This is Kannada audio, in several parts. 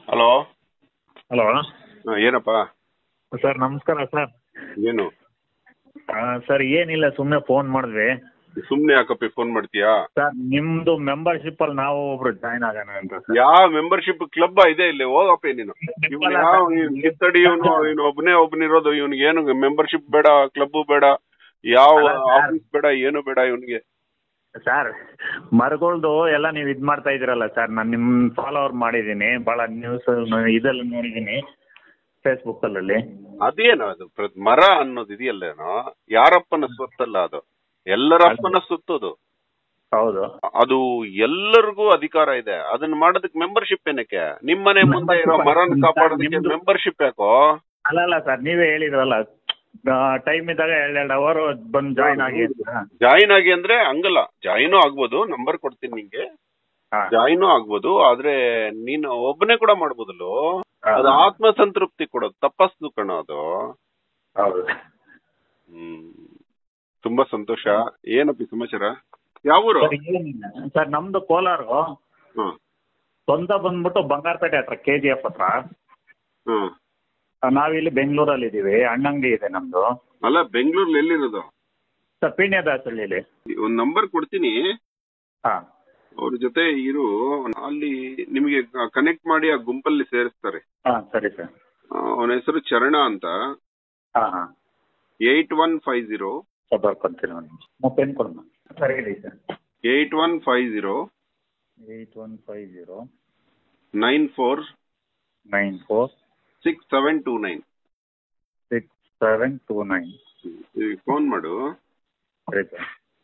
ಹಲೋ ಹಲೋ ಏನಪ್ಪ ಸರ್ ನಮಸ್ಕಾರ ಸರ್ ಏನು ಸರ್ ಏನಿಲ್ಲ ಸುಮ್ಮನೆ ಫೋನ್ ಮಾಡಿದ್ವಿ ಸುಮ್ನೆ ಯಾಕಪ್ಪಿ ಫೋನ್ ಮಾಡ್ತೀಯಾ ಸರ್ ನಿಮ್ದು ಮೆಂಬರ್ಶಿಪ್ ಅಲ್ಲಿ ನಾವು ಒಬ್ರು ಜಾಯ್ನ್ ಆಗೋಣ ಅಂತ ಸರ್ ಯಾವ ಮೆಂಬರ್ಶಿಪ್ ಕ್ಲಬ್ ಇದೆ ಇಲ್ಲಿ ಹೋಗಪ್ಪ ನೀನು ಇವ್ನು ಯಾವ ಕಿತ್ತಡಿ ಇವನು ಇವನು ಒಬ್ಬನೇ ಒಬ್ಬನಿರೋದು ಇವನಿಗೆ ಏನು ಮೆಂಬರ್ಶಿಪ್ ಬೇಡ ಕ್ಲಬ್ ಬೇಡ ಯಾವ ಅಲ್ಲ sir. ಆಫೀಸ್ ಬೇಡ ಏನು ಬೇಡ ಇವನಿಗೆ ಸರ್ ಮರಗಳ್ದು ಎಲ್ಲ ನೀವು ಇದು ಮಾಡ್ತಾ ಇದ್ದೀರಲ್ಲ ಸರ್ ನಾನು ನಿಮ್ಮ ಫಾಲೋವರ್ ಮಾಡಿದ್ದೀನಿ ಭಾಳ ನ್ಯೂಸ್ ಇದೆಲ್ಲ ನೋಡಿದ್ದೀನಿ ಫೇಸ್ಬುಕ್ಕಲ್ಲಿ ಅದೇನು ಅದು ಪ್ರ- ಮರ ಅನ್ನೋದು ಇದೆಯಲ್ಲೇನೋ ಯಾರಪ್ಪನ ಸ್ವತ್ತಲ್ಲ ಅದು ಎಲ್ಲರ ಅಪ್ಪನ ಸ್ವತ್ತದು ಹೌದು ಅದು ಎಲ್ಲರಿಗೂ ಅಧಿಕಾರ ಇದೆ ಅದನ್ನ ಮಾಡೋದಕ್ಕೆ ಮೆಂಬರ್ಶಿಪ್ ಏನಕ್ಕೆ ನಿಮ್ಮನೆ ಮುಂದೆ ಇರೋ ಮರನ ಕಾಪಾಡೋದಕ್ಕೆ ನಿಮ್ದು- ಮೆಂಬರ್ಶಿಪ್ ಯಾಕೋ ಅಲ್ಲಲ್ಲ ಸರ್ ನೀವೇ ಹೇಳಿದ್ರಲ್ಲ ಟೈಮ್ ಇದ್ದಾಗ ಎರಡೆರಡು ಅವರ್ ಬಂದು ಜಾಯ್ನ್ ಆಗಿ ಅಂತ ಜಾಯಿನ್ ಆಗಿ ಅಂದ್ರೆ ಹಂಗಲ್ಲ ಜಾಯಿನು ಆಗ್ಬೋದು ನಂಬರ್ ಕೊಡ್ತೀನಿ ನಿಂಗೆ ಹಾ. ಜಾಯಿನು ಆಗ್ಬೋದು ಆದ್ರೆ ನೀನು ಒಬ್ಬನೇ ಕೂಡ ಮಾಡ್ಬೋದಲ್ಲೋ ಅದು ಆತ್ಮ ಸಂತೃಪ್ತಿ ಕೊಡೋದು ತಪಸ್ಸು ಕಣೋ ಅದು ಹೌದು ಹ್ಮ್ ತುಂಬಾ ಸಂತೋಷ ಏನಪ್ಪಿ ಸಮಾಚಾರ ಯಾವ ಊರು ಸರ್ ಏನಿಲ್ಲ ಸರ್ ನಮ್ದು ಕೋಲಾರ ಹ್ಮ್ ಸ್ವಂತ ಬಂದ್ಬಿಟ್ಟು ಬಂಗಾರಪೇಟೆ ಹತ್ರ ಕೆ ಜಿ ಎಫ್ ಹತ್ರ ಹ್ಮ್ ಆ, ನಾವಿಲ್ಲಿ ಬೆಂಗಳೂರಲ್ಲಿ ಇದ್ದೀವಿ ಅಣ್ಣಂಗಡಿ ಇದೆ ನಮ್ದು ಅಲ್ಲ ಬೆಂಗಳೂರಲ್ಲಿ ಎಲ್ಲಿರೋದು ಸರ್ ಪೀಣ್ಯದಾಸಳ್ಳಿಲಿ ಒಂದ್ ನಂಬರ್ ಕೊಡ್ತೀನಿ ಹಾಂ ಅವ್ರ ಜೊತೆ ಇರು ಅಲ್ಲಿ ನಿಮಗೆ ಕನೆಕ್ಟ್ ಮಾಡಿ ಆ ಗುಂಪಲ್ಲಿ ಸೇರಿಸ್ತಾರೆ ಹಾಂ ಸರಿ ಸರ್ ಅವನ ಹೆಸರು ಚರಣ ಅಂತ ಹಾಂ ಹಾಂ eight one five zero sir ಬರ್ಕೊಂತೀನಿ ಒಂದು ನಿಮಿಷ ಪೆನ್ ಕೊಡೋಣ ಸರ್ ಹೇಳಿ sir eight one five zero eight one five zero nine four nine four six seven two nine six seven two nine phone ಮಾಡು ಸರಿ ಸರ್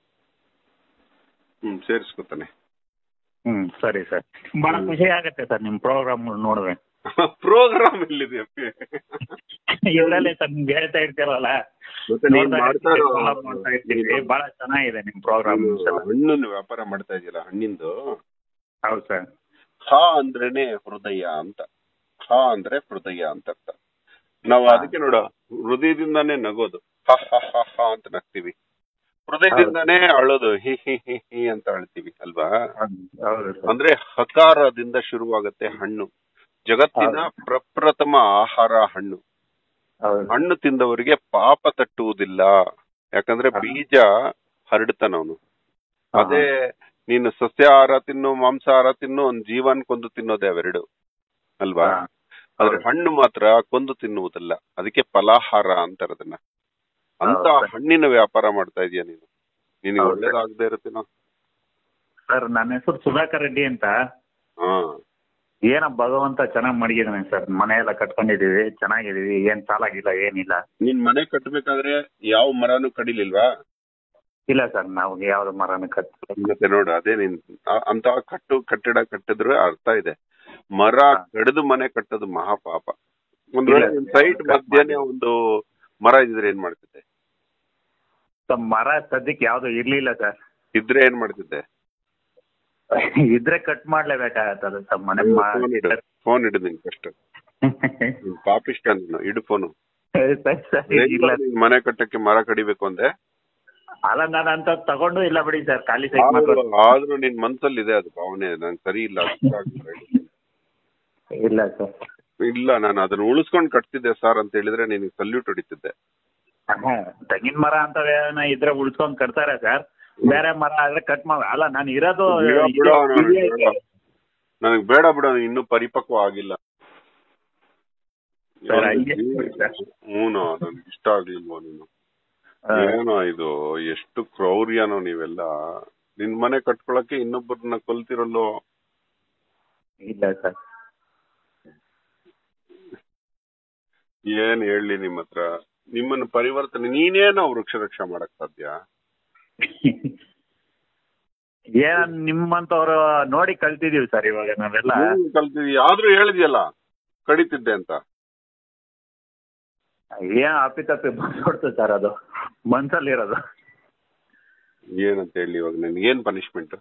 ಹ್ಮ್ ಸೇರಿಸ್ಕೊತಾನೆ ಹ್ಮ್ ಸರಿ ಸರ್ ಭಾಳ ಖುಷಿ ಆಗುತ್ತೆ ಸರ್ ನಿಮ್ಮ ಪ್ರೋಗ್ರಾಮ್ ನೋಡುವೆ ಪ್ರೋಗ್ರಾಮ್ ಎಲ್ಲಿದೆ ಅಪ್ಪಿ? ಇವರಲ್ಲೇ ಸರ್ ನಿಮ್ಗೆ ಹೇಳ್ತಾ ಇರ್ತೀರಲ್ಲ ಮತ್ತೆ ನೀನ್ ನೋಡ್ತಾ ಮಾಡ್ತಾ ಇರ್ತೀವಿ, ಇರೋ follow ಮಾಡ್ತಾ ಇರ್ತೀವಿ ಭಾಳ ಚೆನ್ನಾಗಿದೆ ನಿಮ್ಮ ಪ್ರೋಗ್ರಾಮ್ ಹಣ್ಣಿನ ವ್ಯಾಪಾರ ಮಾಡ್ತಾ ಇದೆಯಲ್ಲ ಹಣ್ಣಿಂದು ಹೌದು ಸರ್ ಹ ಅಂದ್ರೇನೆ ಹೃದಯ ಅಂತ ಹ ಅಂದ್ರೆ ಹೃದಯ ಅಂತ ಅರ್ಥ ನಾವು ಅದಕ್ಕೆ ನೋಡ ಹೃದಯದಿಂದಾನೇ ನಗೋದು ಹ ಹ ಹ ಹ ಅಂತ ನಗ್ತೀವಿ ಹೃದಯದಿಂದಾನೇ ಅಳೋದು ಹಿ ಹಿ ಹಿ ಹಿ ಅಂತ ಅಳ್ತೀವಿ ಅಲ್ವಾ ಹೌದು ಸರ್ ಅಂದ್ರೆ ಹಕಾರದಿಂದ ಶುರುವಾಗತ್ತೆ ಹಣ್ಣು ಜಗತ್ತಿನ ಪ್ರಪ್ರಥಮ ಆಹಾರ ಹಣ್ಣು ಹೌದು ಹಣ್ಣು ತಿಂದವರಿಗೆ ಪಾಪ ತಟ್ಟುವುದಿಲ್ಲ ಯಾಕಂದ್ರೆ ಹಾ. ಬೀಜ ಹರಡ್ತಾನವನು ಅದೇ ನೀನು ಸಸ್ಯಾಹಾರ ತಿನ್ನು ಮಾಂಸಾಹಾರ ತಿನ್ನು ಒಂದ್ ಜೀವನ್ ಕೊಂದು ತಿನ್ನೋದೇ ಅವೆರಡು ಅಲ್ವಾ ಹಾ. ಆದ್ರೆ ಹೌದು. ಹಣ್ಣು ಮಾತ್ರ ಕೊಂದು ತಿನ್ನುವುದಲ್ಲ ಅದಕ್ಕೆ ಫಲಾಹಾರ ಅಂತಾರ ಅದನ್ನ ಅಂತ ಹೌದು. ಹಣ್ಣಿನ ವ್ಯಾಪಾರ ಮಾಡ್ತಾ ಇದೀಯ ನೀನು ನಿನಗೆ ಹೌದು. ಒಳ್ಳೇದಾಗದೆ ಇರುತ್ತೇನೋ ಸರ್ ನನ್ನ ಹೆಸರು ಸುಧಾಕರ್ ರೆಡ್ಡಿ ಅಂತ ಹಾ ಏನೋ ಭಗವಂತ ಚೆನ್ನಾಗಿ ಮಡಗಿದ್ದಾನೆ ಸರ್ ಮನೆ ಎಲ್ಲ ಕಟ್ಕೊಂಡಿದೀವಿ ಚೆನ್ನಾಗಿದೀವಿ ಏನ್ ಸಾಲಾಗಿಲ್ಲ ಏನಿಲ್ಲ ನಿನ್ ಮನೆ ಕಟ್ಟಬೇಕಾದ್ರೆ ಯಾವ ಮರನು ಕಡಿಲಿಲ್ವಾ ಇಲ್ಲ ಸರ್ ನಾವು ಯಾವ್ದು ಮರನ ಕಟ್ ಮತ್ತೆ ನೋಡು ಅದೇ ನೀನ್ ಆ- ಅಂತ ಕಟ್ಟು ಕಟ್ಟಡ ಕಟ್ಟಿದ್ರೆ ಅರ್ಥ ಇದೆ ಮರ ಹಾ. ಕಡಿದು ಮನೆ ಕಟ್ಟೋದು ಮಹಾಪಾಪ ಒಂದ್ ವೇಳೆ ಇಲ್ಲ, ಸೈಟ್ ಇಲ್ಲ, ಮಧ್ಯನೇ ಒಂದು ಮರ ಇದ್ರೆ ಏನ್ ಮಾಡ್ತಿದ್ದೆ ಸರ್ ಮರ ಸದ್ಯಕ್ಕೆ ಯಾವ್ದು ಇರ್ಲಿಲ್ಲ ಸರ್ ಇದ್ರೆ ಏನ್ ಮಾಡ್ತಿದ್ದೆ ಇದ್ರೆ ಕಟ್ ಮಾಡ್ಲೇಬೇಕಾಗತ್ತದ ಸರ್ ಮನೆ ಫೋನ್ ಇಡು ಫೋನ್ ಇಡು ನಿನ್ ಫಸ್ಟ್ ಪಾಪಿಷ್ಟ ನೀನು ಇಡು ಫೋನು ಸರಿ ಸರಿ ಇಲ್ಲ ಮನೆ ಕಟ್ಟಕ್ಕೆ ಮರ ಕಡಿಬೇಕು ಅಂದೆ ಅಲ್ಲ ನಾನು ಅಂತ ತಗೊಂಡು ಇಲ್ಲ ಬಿಡಿ ಸರ್ ಖಾಲಿ ಸೈಟ್ ಮಾತ್ರ ಆದ್ರೂ- ಆದ್ರೂ ನಿನ್ ಮನ್ಸಲ್ಲಿ ಇದೆ ಅದು ಭಾವನೆ ನಂಗೆ ಸರಿ ಇಲ್ಲ ಅದು ಇಷ್ಟ ಆಗ್ಲಿಲ್ಲ, ಇಡು. ಇಲ್ಲ ಸರ್ ಇಲ್ಲ ನಾನು ಅದನ್ನ ಉಳಿಸ್ಕೊಂಡ್ ಕಟ್ತಿದ್ದೆ ಸರ್ ಅಂತ ಹೇಳಿದ್ರೆ ನಿನಗೆ ಸಲ್ಯೂಟ್ ಹೊಡಿತಿದ್ದೆ ತೆಂಗಿನ ಮರ ಅಂತವೇನ ಇದ್ರೆ ಉಳ್ಸ್ಕೊಂಡ್ ಕಟ್ತಾರೆ ಸರ್ ಬೇರೆ ಮರ ಆದ್ರೆ ಕಟ್ ಮಾಡ ಅಲ್ಲ ನಾನು ಇರೋದು ಬಿಡ ಬಿಡ ಇದೆ- ನನಗೆ ಇದೆ- ಬೇಡ. ನನಗ್ ಬೇಡ ಬಿಡ ನೀನ್ ಇನ್ನೂ ಪರಿಪಕ್ವ ಆಗಿಲ್ಲ ಸರ್, ಹಂಗೆ ಸರ್. ಹ್ಞೂ ನನಗೆ ಇಷ್ಟ ಆಗ್ಲಿಲ್ವೋ ನೀನು ಆ, ಏನೋ ಇದು ಎಷ್ಟು ಕ್ರೌರ್ಯನೋ ನೀವೆಲ್ಲ ನಿನ್ ಮನೆ ಕಟ್ಕೊಳಕ್ಕೆ ಇನ್ನೊಬ್ಬರನ್ನ ಕೊಲ್ತಿರಲ್ಲೋ ಇಲ್ಲ ಸರ್ ಏನ್ ಹೇಳಿ ನಿಮ್ ಹತ್ರ ನಿಮ್ಮನ್ನ ಪರಿವರ್ತನೆ ನೀನೇನೋ ವೃಕ್ಷ ರಕ್ಷಾ ಮಾಡಕ್ ಸಾಧ್ಯ ಏನ್ ನಿಮ್ಮಂತವ್ರು ನೋಡಿ ಕಲ್ತಿದೀವಿ ಸರ್ ಇವಾಗ ನಾವೆಲ್ಲ ನೀನ್ ಕಲ್ತಿದ್ಯ ಆದ್ರೂ ಹೇಳಿದ್ಯಲ್ಲ ಕಡಿತಿದ್ದೆ ಅಂತ ಏನ್ ಅಪ್ಪಿತಪ್ಪಿ ಬಂದ್ಬಿಡ್ತು ಸರ್ ಅದು ಮನ್ಸಲ್ಲಿರೋದು ಏನಂತ ಹೇಳಿ ಇವಾಗ ನನ್ಗೆ ಏನ್ ಪನಿಷ್ಮೆಂಟ್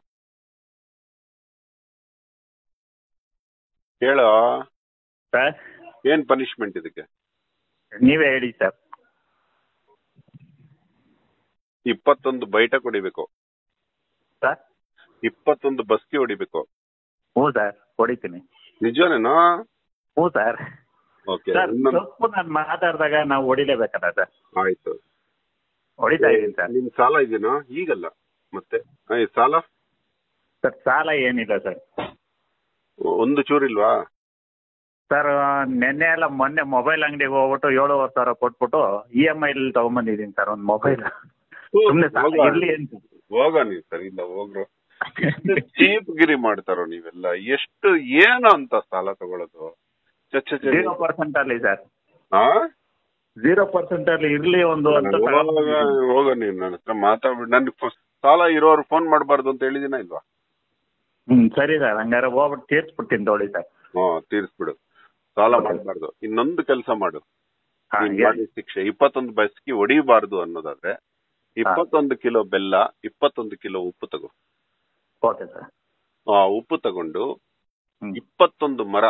ಹೇಳೋ ಸರ್ ಏನ್ ಪನಿಷ್ಮೆಂಟ್ ಇದಕ್ಕೆ ನೀವೇ ಹೇಳಿ ಸರ್ ಇಪ್ಪತ್ತೊಂದು ಬೈಟ ಹೊಡಿಬೇಕು ಸರ್ ಇಪ್ಪತ್ತೊಂದು ಬಸ್ಕಿ ಹೊಡಿಬೇಕು ಹ್ಞೂ ಸರ್ ಹೊಡಿತೀನಿ ನಿಜನೇನೋ ಹ್ಞೂ ಸರ್ ಓಕೆ ಸರ್ ತಪ್ಪು ನಾನು ಮಾತಾಡಿದಾಗ ನಾವು ಹೊಡಿಲೇಬೇಕಲ್ಲ ಸರ್ ಆಯ್ತು ಹೊಡಿತಾ ಇದ್ದೀನಿ ಸರ್ ನಿಮ್ ಸಾಲ ಇದೆನಾ ಈಗಲ್ಲ ಮತ್ತೆ ಆ, ಈ ಸಾಲ ಸರ್ ಸಾಲ ಏನಿಲ್ಲ ಸರ್ ಒಂದು ಚೂರಿಲ್ವಾ ಸರ್ ನಿನ್ನೆ ಎಲ್ಲ ಮೊನ್ನೆ ಮೊಬೈಲ್ ಅಂಗಡಿಗೆ ಹೋಗ್ಬಿಟ್ಟು ಏಳುವರೆ ಸಾವಿರ ಕೊಟ್ಬಿಟ್ಟು ಇ ಎಮ್ ಐಲಿ ತಗೊಂಬಂದಿದ್ದೀನಿ ಸರ್ ಒಂದು ಮೊಬೈಲ್ ಸುಮ್ಮನೆ ಸಾಲ ಹೋಗ. ಇರಲಿ ಅಂತ ಹೋಗ ನೀವು ಸರಿ ಇಲ್ಲ ಹೋಗ್ರು ಚೀಪ್ ಗಿರಿ ಮಾಡ್ತಾರೋ ನೀವೆಲ್ಲ ಎಷ್ಟು ಏನು ಅಂತ ಸಾಲ ತಗೊಳ್ಳೋದು ಛೆ, ಛೆ, ಛೆ. ಜೀರೋ ಪರ್ಸೆಂಟ್ ಅಲ್ಲಿ ಸರ್ ಆ? ಜೀರೋ ಪರ್ಸೆಂಟ್ ಅಲ್ಲಿ ಇರ್ಲಿ ಒಂದು ಅಂತ ಹೋಗ ತಗೊಂಡ್ಬಂದಿದ್ದೀನಿ. ಹೋಗ ನೀನ್ ನನ್ನ ಹತ್ರ ಮಾತಾಡ್ಬಿಟ್ಟು ನನ್ಗೆ ಫ- ಸಾಲ ಇರೋರು ಫೋನ್ ಮಾಡಬಾರ್ದು ಅಂತ ಹೇಳಿದಿನ ಇಲ್ವಾ ಹ್ಮ್ ಸರಿ ಸರ್ ಹಂಗಾರೆ ಹೋಗ್ಬಿಟ್ಟು ತೀರ್ಸ್ಬಿಡ್ತೀನಿ ತೊಗೊಳ್ಳಿ ಸರ್ ಹ್ಮ್ ತೀರಿಸ್ಬಿಡು ಸಾಲ Okay. ಮಾಡಬಾರ್ದು ಇನ್ನೊಂದು ಕೆಲಸ ಮಾಡು ಹಾ ನೀನ್ ಹೇಳಿ ಮಾಡಿದ ಶಿಕ್ಷೆ ಇಪ್ಪತ್ತೊಂದು ಬಸ್ಕಿ ಹೊಡಿಬಾರ್ದು ಅನ್ನೋದಾದ್ರೆ ಇಪ್ಪತ್ತೊಂದು ಕಿಲೋ ಬೆಲ್ಲ ಇಪ್ಪತ್ತೊಂದು ಕಿಲೋ ಉಪ್ಪು ತಗೋ ಓಕೆ ಸರ್ ಆ ಉಪ್ಪು ತಗೊಂಡು ಹ್ಮ್ ಇಪ್ಪತ್ತೊಂದು ಮರ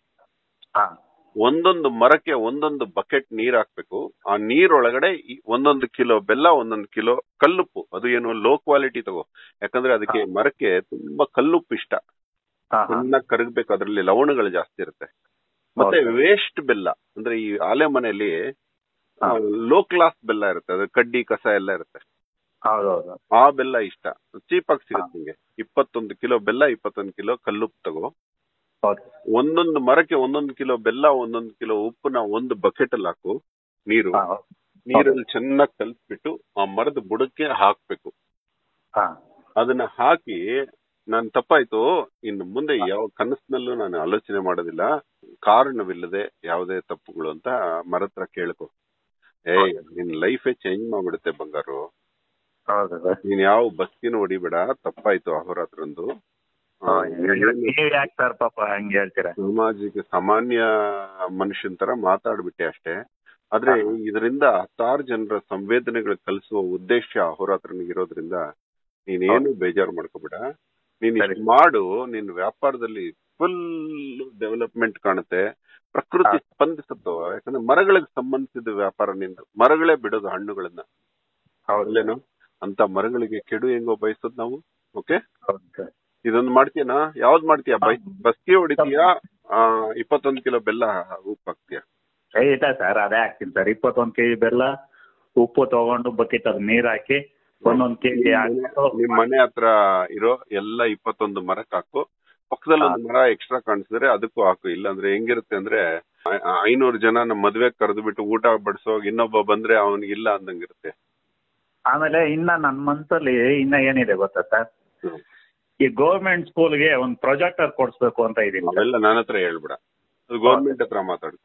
ಹಾ ಒಂದೊಂದು ಮರಕ್ಕೆ ಒಂದೊಂದು ಬಕೆಟ್ ನೀರ್ ಹಾಕ್ಬೇಕು ಆ ನೀರೊಳಗಡೆ ಈ ಒಂದೊಂದು ಕಿಲೋ ಬೆಲ್ಲ ಒಂದೊಂದು ಕಿಲೋ ಕಲ್ಲುಪ್ಪು ಅದು ಏನು ಲೋ ಕ್ವಾಲಿಟಿ ತಗೋ ಯಾಕಂದ್ರೆ ಅದಕ್ಕೆ ಹಾ. ಮರಕ್ಕೆ ತುಂಬಾ ಕಲ್ಲುಪ್ಪು ಇಷ್ಟ ಹಾ ಹಾ ಚೆನ್ನಾಗಿ ಕರಗಬೇಕು ಅದರಲ್ಲಿ ಲವಣಗಳು ಜಾಸ್ತಿ ಇರುತ್ತೆ ಮತ್ತೆ Okay. ವೇಸ್ಟ್ ಬೆಲ್ಲ ಅಂದ್ರೆ ಈ ಆಲೆ ಮನೆಯಲ್ಲಿ ಹಾ. ಲೋ ಕ್ಲಾಸ್ ಬೆಲ್ಲ ಇರುತ್ತೆ ಅದು ಕಡ್ಡಿ ಕಸ ಎಲ್ಲ ಇರುತ್ತೆ ಹೌದೌದು ಆ ಬೆಲ್ಲ ಇಷ್ಟ ಚೀಪ್ ಆಗಿ ಸಿಗುತ್ತೆ ನಿಂಗೆ ಇಪ್ಪತ್ತೊಂದು ಕಿಲೋ ಬೆಲ್ಲ ಇಪ್ಪತ್ತೊಂದು ಕಿಲೋ ಕಲ್ಲುಪ್ಪು ತಗೋ ಓಕೆ ಒಂದೊಂದು ಮರಕ್ಕೆ ಒಂದೊಂದು ಕಿಲೋ ಬೆಲ್ಲ ಒಂದೊಂದು ಕಿಲೋ ಉಪ್ಪನ್ನ ಒಂದು ಬಕೆಟ್ ಅಲ್ಲಿ ಹಾಕು ನೀರು ಹಾ ನೀರಲ್ಲಿ ಚೆನ್ನಾಗಿ ಕಲ್ಸ್ಬಿಟ್ಟು ಆ ಮರದ ಬುಡಕ್ಕೆ ಹಾಕ್ಬೇಕು ಹಾ ಅದನ್ನ ಹಾಕಿ ನಾನ್ ತಪ್ಪಾಯ್ತು ಇನ್ನು ಮುಂದೆ ಯಾವ ಕನಸಿನಲ್ಲೂ ನಾನು ಆಲೋಚನೆ ಮಾಡೋದಿಲ್ಲ ಕಾರಣವಿಲ್ಲದೆ ಯಾವುದೇ ತಪ್ಪುಗಳು ಅಂತ ಮರ ಹತ್ರ ಕೇಳ್ಕೊ ಏ ನಿನ್ ಲೈಫೇ ಚೇಂಜ್ ಮಾಡ್ಬಿಡುತ್ತೆ ಬಂಗಾರು ಹೌದು ಸರ್ ನೀನ್ ಯಾವ ಬಸ್ಕಿನೂ ಹೊಡಿಬೇಡ ತಪ್ಪಾಯ್ತು ಅಹೋರಾತ್ರಂದು ಆ, ನೀವ್ ಯಾಕೆ ಸರ್ ಪಾಪ ಹಂಗೆ ಹೇಳ್ತೀರಾ ಸಮಾಜಕ್ಕೆ ಸಾಮಾನ್ಯ ಮನುಷ್ಯನ್ ತರ ಮಾತಾಡ್ಬಿಟ್ಟೆ ಅಷ್ಟೇ ಆದ್ರೆ ಹಾ. ಇದರಿಂದ ಹತ್ತಾರು ಜನರ ಸಂವೇದನೆಗಳು ಕಲಿಸುವ ಉದ್ದೇಶ ಅಹೋರಾತ್ರನಿಗೆ ಇರೋದ್ರಿಂದ ನೀನೇನು ಬೇಜಾರು ಮಾಡ್ಕೋಬೇಡ ನೀನ್ ಸರಿ. ಇಷ್ಟ್ ಮಾಡು ನಿನ್ ವ್ಯಾಪಾರದಲ್ಲಿ ಫುಲ್ ಡೆವಲಪ್ಮೆಂಟ್ ಕಾಣುತ್ತೆ ಪ್ರಕೃತಿ ಹಾ. ಸ್ಪಂದಿಸುತ್ತೋ ಯಾಕಂದ್ರೆ ಮರಗಳಿಗೆ ಸಂಬಂಧಿಸಿದ ವ್ಯಾಪಾರ ನಿಂದು ಮರಗಳೇ ಬಿಡೋದು ಹಣ್ಣುಗಳನ್ನ ಹೌದು ಅಲ್ಲೇನು ಅಂತ ಮರಗಳಿಗೆ ಕೆಡು ಹೆಂಗೋ ಬಯಸೋದ್ ನಾವು ಓಕೆ ಹೌದು ಸರ್ ಇದೊಂದು ಮಾಡ್ತೀಯನಾ ಯಾವ್ದ್ ಮಾಡ್ತೀಯ ಬೈ ಹಾ. ಬಸ್ಕಿ ಹೊಡಿತೀಯಾ ಆ, ಇಪ್ಪತ್ತೊಂದು ಕಿಲೋ ಬೆಲ್ಲ ಉಪ್ಪು ಹಾಕ್ತೀಯ ಏ ಇಲ್ಲ ಸರ್ ಅದೇ ಹಾಕ್ತೀನಿ ಸರ್ ಇಪ್ಪತ್ತೊಂದು ಕೆಜಿ ಬೆಲ್ಲ ಉಪ್ಪು ತಗೊಂಡು ಬಕೆಟ್ ಅದು ನೀರ್ ಹಾಕಿ ಒಂದೊಂದು ಕೆಜಿ ನಿಮ್ ಮನೆ ಹತ್ರ ಇರೋ ಎಲ್ಲ ಇಪ್ಪತ್ತೊಂದು ಮರಕ್ ಹಾಕು ಪಕ್ಕದಲ್ಲಿ ಒಂದು ಮರ ಎಕ್ಸ್ಟ್ರಾ ಕಾಣಿಸಿದ್ರೆ ಅದಕ್ಕೂ ಹಾಕು ಇಲ್ಲಾಂದ್ರೆ ಹೆಂಗಿರುತ್ತೆ ಅಂದ್ರೆ ಐ- ಐನೂರು ಜನ ನಮ್ಮ ಮದ್ವೆ ಕರೆದು ಬಿಟ್ಟು ಊಟ ಬಡಿಸೋ ಇನ್ನೊಬ್ಬ ಬಂದ್ರೆ ಅವನಿಗೆ ಇಲ್ಲ ಅಂದಂಗಿರುತ್ತೆ ಆಮೇಲೆ ಇನ್ನ ನನ್ನ ಮನ್ಸಲ್ಲಿ ಇನ್ನ ಏನಿದೆ ಗೊತ್ತಾ ಸರ್ ಈ ಗೌರ್ಮೆಂಟ್ ಸ್ಕೂಲ್ಗೆ ಒಂದು ಪ್ರೊಜೆಕ್ಟರ್ ಕೊಡಿಸ್ಬೇಕು ಅಂತ ಇದೀನಿ ಸರ್. ಅವೆಲ್ಲ ನನ್ನ ಹತ್ರ ಹೇಳ್ಬಿಡ ಅದು ಗೌರ್ಮೆಂಟ್ ಹತ್ರ ಮಾತಾಡ್ಕೊ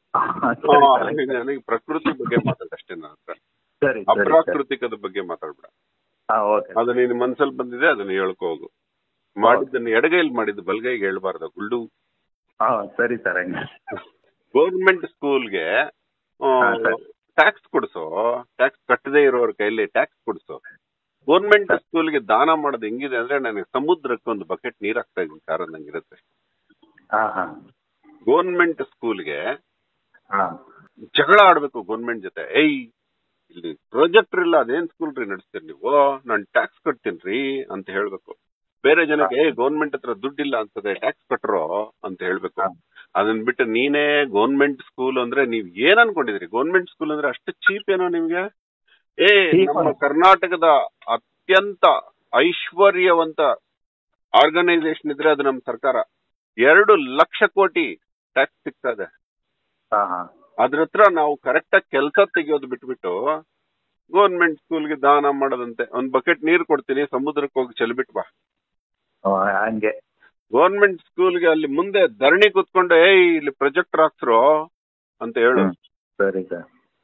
ಸರಿ ಆ, ಸರ್. ನನಗೆ ಪ್ರಕೃತಿ ಬಗ್ಗೆ ಮಾತಾಡಷ್ಟೇ ನನ್ನ ಹತ್ರ ಸರಿ ಸರಿ ಸರ್ ಅಪ್ರಾಕೃತಿಕದ ಬಗ್ಗೆ ಮಾತಾಡ್ಬಿಡ ಹಾ ಓಕೆ ಅದು ನಿನ್ ಮನ್ಸಲ್ಲಿ ಬಂದಿದೆ ಅದನ್ನ ಹೇಳ್ಕೊ ಹೋಗು ಮಾಡಿದ್ದನ್ನ ಎಡಗೈಲಿ ಮಾಡಿದ್ದು ಬಲಗೈಗೆ ಹೇಳ್ಬಾರ್ದು ಗುಲ್ಡು ಹಾ ಸರಿ ಸರ್ ಹಂಗೆ ಗೌರ್ಮೆಂಟ್ ಸ್ಕೂಲ್ಗೆ ಹಾ, ಸರಿ. ಟ್ಯಾಕ್ಸ್ ಕೊಡ್ಸೋ ಟ್ಯಾಕ್ಸ್ ಕಟ್ಟದೇ ಇರೋರ ಕೈಲಿ ಟ್ಯಾಕ್ಸ್ ಕೊಡ್ಸೋ ಗೌರ್ಮೆಂಟ್ ಸ್ಕೂಲ್ಗೆ ದಾನ ಮಾಡೋದು ಹೆಂಗಿದೆ ಅಂದ್ರೆ ನನಗೆ ಸಮುದ್ರಕ್ಕೆ ಒಂದು ಬಕೆಟ್ ನೀರ್ ಹಾಕ್ತಾ ಇದ್ದೀನಿ ಸರ್ ಅನ್ನಂಗಿರುತ್ತೆ ಹಾ ಹಾ ಗೌರ್ಮೆಂಟ್ ಸ್ಕೂಲ್ಗೆ ಹಾ ಜಗಳ ಆಡ್ಬೇಕು ಗೌರ್ಮೆಂಟ್ ಜೊತೆ ಏಯ್ ಇಲ್ಲಿ ಪ್ರೊಜೆಕ್ಟರ್ ಇಲ್ಲ ಅದೇನ್ ಸ್ಕೂಲ್ ರೀ ನಡೆಸ್ತೀರಿ ನೀವು ನಾನ್ ಟ್ಯಾಕ್ಸ್ ಕಟ್ತೀನಿ ರೀ ಅಂತ ಹೇಳ್ಬೇಕು ಬೇರೆ ಜನಕ್ಕೆ ಏ ಗೌರ್ಮೆಂಟ್ ಹತ್ರ ದುಡ್ಡಿಲ್ಲ ಅನ್ಸದೆ ಟ್ಯಾಕ್ಸ್ ಕಟ್ರೋ ಅಂತ ಹೇಳ್ಬೇಕು ಹಾ. ಅದನ್ ಬಿಟ್ಟು ನೀನೇ ಗೌರ್ಮೆಂಟ್ ಸ್ಕೂಲ್ ಅಂದ್ರೆ ನೀವ್ ಏನ್ ಅನ್ಕೊಂಡಿದ್ರಿ ಗೌರ್ಮೆಂಟ್ ಸ್ಕೂಲ್ ಅಂದ್ರೆ ಅಷ್ಟು ಚೀಪ್ ಏನೋ ನಿಮ್ಗೆ ಏ Cheap ನಮ್ಮ ಅಲ್ಲ. ಕರ್ನಾಟಕದ ಅತ್ಯಂತ ಐಶ್ವರ್ಯವಂತ ಆರ್ಗನೈಸೇಷನ್ ಇದ್ರೆ ಅದು ನಮ್ಮ ಸರ್ಕಾರ ಎರಡು ಲಕ್ಷ ಕೋಟಿ ಟ್ಯಾಕ್ಸ್ ಸಿಗ್ತಾ ಇದೆ ಹಾ ಹಾ ಅದ್ರ ಹತ್ರ ನಾವು ಕರೆಕ್ಟ್ ಆಗಿ ಕೆಲಸ ತೆಗಿಯೋದು ಬಿಟ್ಬಿಟ್ಟು ಗೌರ್ಮೆಂಟ್ ಸ್ಕೂಲ್ಗೆ ದಾನ ಮಾಡೋದಂತೆ ಒಂದ್ ಬಕೆಟ್ ನೀರ್ ಕೊಡ್ತೀನಿ ಸಮುದ್ರಕ್ಕೆ ಹೋಗಿ ಚೆಲ್ಬಿಟ್ ಬಾ ಓ, ಹಂಗೆ ಗೌರ್ಮೆಂಟ್ ಸ್ಕೂಲ್ಗೆ ಅಲ್ಲಿ ಮುಂದೆ ಧರಣಿ ಕುತ್ಕೊಂಡು ಏಯ್ ಇಲ್ಲಿ ಪ್ರೊಜೆಕ್ಟರ್ ಹಾಕ್ಸ್ರೋ ಅಂತ ಹೇಳು ಹ್ಮ್. ಸರಿ ಸರ್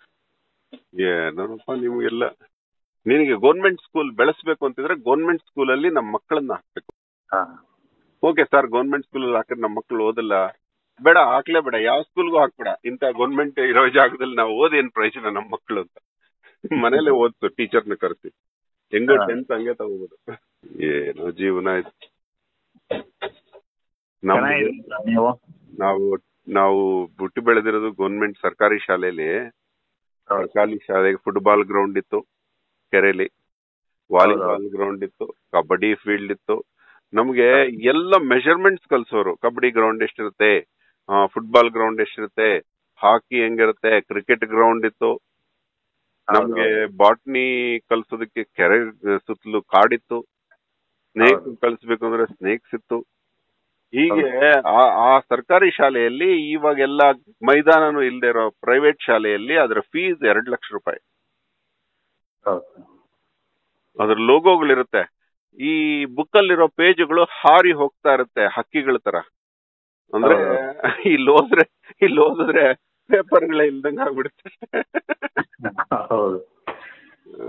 ಏನಪ್ಪ ನಿಮ್ಗೆಲ್ಲ ನಿನಗೆ ಗೌರ್ಮೆಂಟ್ ಸ್ಕೂಲ್ ಬೆಳೆಸ್ಬೇಕು ಅಂತಿದ್ರೆ ಗೌರ್ಮೆಂಟ್ ಸ್ಕೂಲಲ್ಲಿ ನಮ್ಮ ಮಕ್ಕಳನ್ನ ಹಾಕ್ಬೇಕು ಹಾ ಓಕೆ ಸರ್ ಗೌರ್ಮೆಂಟ್ ಸ್ಕೂಲಲ್ಲಿ ಹಾಕಿದ್ರೆ ನಮ್ಮ ಮಕ್ಕಳು ಓದಲ್ಲ ಬೇಡ ಹಾಕ್ಲೇ ಬೇಡ ಯಾವ ಸ್ಕೂಲ್ಗೂ ಹಾಕ್ಬೇಡ ಇಂಥ ಗೌರ್ಮೆಂಟ್ ಇರೋ ಜಾಗದಲ್ಲಿ ನಾವು ಓದೇನ್ ಪ್ರಯೋಜನ ನಮ್ಮ ಮಕ್ಕಳು ಅಂತ ಮನೇಲೆ ಓದ್ತು ಟೀಚರ್ನ ಕರೆಸಿ ಹೆಂಗೋ ಹಾ. ಟೆಂತ್ ಹಂಗೆ ತಗೋಬಹುದು ಏನೋ ಜೀವನ ಆಯ್ತು ನಮ್ಮ ಚೆನ್ನಾಗಿದೆ ಸರ್ ನೀವು ನಾವು ನಾವು ಹುಟ್ಟಿ ಬೆಳೆದಿರೋದು ಗೌರ್ಮೆಂಟ್ ಸರ್ಕಾರಿ ಶಾಲೆಯಲ್ಲಿ ಹೌದು. ಸರ್ಕಾರಿ ಶಾಲೆಗೆ ಫುಟ್ಬಾಲ್ ಗ್ರೌಂಡ್ ಇತ್ತು ಕೆರೆಲಿ ವಾಲಿಬಾಲ್ ಗ್ರೌಂಡ್ ಇತ್ತು ಕಬಡ್ಡಿ ಫೀಲ್ಡ್ ಇತ್ತು ನಮ್ಗೆ ಎಲ್ಲ ಮೆಷರ್ಮೆಂಟ್ಸ್ ಕಲ್ಸೋರು ಕಬಡ್ಡಿ ಗ್ರೌಂಡ್ ಎಷ್ಟಿರುತ್ತೆ ಫುಟ್ಬಾಲ್ ಗ್ರೌಂಡ್ ಎಷ್ಟಿರುತ್ತೆ ಹಾಕಿ ಹೆಂಗಿರುತ್ತೆ ಕ್ರಿಕೆಟ್ ಗ್ರೌಂಡ್ ಇತ್ತು ನಮ್ಗೆ ಬಾಟ್ನಿ ಕಲ್ಸೋದಕ್ಕೆ ಕೆರೆ ಸುತ್ತಲೂ ಕಾಡಿತ್ತು ಸ್ನೇಕ್ ಹೌದು. ಕಲಿಸ್ಬೇಕು ಅಂದ್ರೆ ಸ್ನೇಕ್ಸ್ ಇತ್ತು ಹೀಗೆ ಆ- ಆ ಸರ್ಕಾರಿ ಶಾಲೆಯಲ್ಲಿ ಇವಾಗೆಲ್ಲ ಮೈದಾನನು ಇಲ್ಲದೆ ಇರೋ ಪ್ರೈವೇಟ್ ಶಾಲೆಯಲ್ಲಿ ಅದರ ಫೀಸ್ ಎರಡ್ ಲಕ್ಷ ರೂಪಾಯಿ ಹೌದು ಅದ್ರ ಲೋಗೋಗಳಿರುತ್ತೆ ಈ ಬುಕ್ ಅಲ್ಲಿರೋ ಪೇಜ್ಗಳು ಹಾರಿ ಹೋಗ್ತಾ ಇರುತ್ತೆ ಹಕ್ಕಿಗಳ ತರ ಅಂದ್ರೆ ಇಲ್ಲಿ ಹೋದ್ರೆ ಇಲ್ಲಿ ಓದಿದ್ರೆ ಪೇಪರ್ಗಳೇ ಇಲ್ದಂಗ ಆಗ್ಬಿಡುತ್ತೆ ಹೌದು ಆ,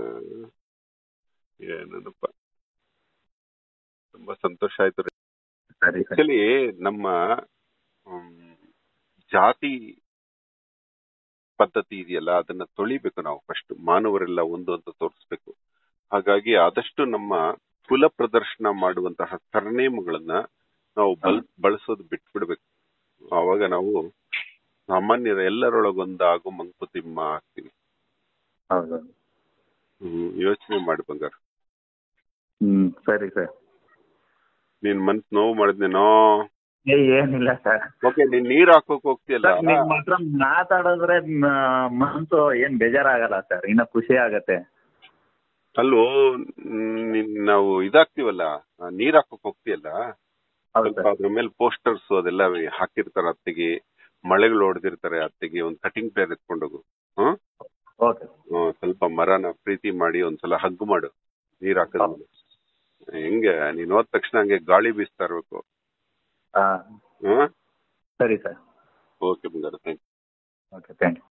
ಏನಪ್ಪ ತುಂಬಾ ಸಂತೋಷ ಆಯ್ತು ರೀ ಸರಿ ಸರಿ ಆಕ್ಚುಲಿ ನಮ್ಮ ಹ್ಮ್, ಜಾತಿ ಪದ್ಧತಿ ಇದೆಯಲ್ಲ ಅದನ್ನ ತೊಳಿಬೇಕು ನಾವು ಫಸ್ಟ್ ಮಾನವರೆಲ್ಲ ಒಂದು ಅಂತ ತೋರಿಸ್ಬೇಕು ಹಾಗಾಗಿ ಆದಷ್ಟು ನಮ್ಮ ಕುಲ ಪ್ರದರ್ಶನ ಮಾಡುವಂತಹ ಸರ್ನೇಮ್ಗಳನ್ನ ನಾವು ಬಲ್ ಬಳಸೋದು ಬಿಟ್ಬಿಡ್ಬೇಕು ಆವಾಗ ನಾವು ಸಾಮಾನ್ಯರ ಎಲ್ಲರೊಳಗೊಂದಾಗು ಮಂಕುತಿಮ್ಮ ಆಗ್ತೀವಿ ಹೌದು ಹ್ಮ್ ಯೋಚನೆ ಮಾಡಿ ಬಂಗಾರ ಹ್ಮ್ ಸರಿ ಸರ್ ನೀನ್ ಮನ್ಸ್ ನೋವು ಮಾಡಿದ್ನೇನೋ ಏ ಏನಿಲ್ಲ ಸರ್ ಓಕೆ ನೀನ್ ನೀರ್ ಹಾಕೋಕ್ ಹೋಗ್ತೀಯಲ್ಲ ನಿಮ್ಮ ಹತ್ರ ಮಾತಾಡಿದ್ರೆ ಮ- ಮನ್ಸು ಏನ್ ಬೇಜಾರಾಗಲ್ಲ ಸರ್ ಇನ್ನ ಖುಷಿ ಆಗತ್ತೆ ಅಲ್ಲೋ ನೀನ್ ನಾವು ಇದಾಗ್ತೀವಲ್ಲ ಆ, ನೀರ್ ಹಾಕೋಕ್ ಹೋಗ್ತೀಯಲ್ಲ ಹೌದು ಸ್ವಲ್ಪ ಸರ್ ಅದ್ರ ಮೇಲೆ ಪೋಸ್ಟರ್ಸ್ ಅದೆಲ್ಲ ಹಾಕಿರ್ತಾರ ಅತ್ತಿಗೆ ಮಳೆಗಳು ಹೊಡೆದಿರ್ತಾರೆ ಅತ್ತಿಗೆ ಒಂದ್ ಕಟಿಂಗ್ ಪ್ಲೇರ್ ಎತ್ಕೊಂಡೋಗು ಹ್ಮ್ ಓಕೆ ಹ್ಮ್, ಸ್ವಲ್ಪ ಮರನ ಪ್ರೀತಿ ಮಾಡಿ ಒಂದ್ಸಲ ಹಗ್ ಮಾಡು ನೀರ್ ಹಾಕಿದ್ಮೇಲೆ ಹೆಂಗೆ ನೀನ್ ಹೋದ ತಕ್ಷಣ ಹಂಗೆ ಗಾಳಿ ಬೀಸ್ತಾ ಇರ್ಬೇಕು ಹಾ ಹ್ಮ್ ಸರಿ ಸರ್ ಓಕೆ ಬಂಗಾರ ಥ್ಯಾಂಕ್ ಓಕೆ ಥ್ಯಾಂಕ್ ಯು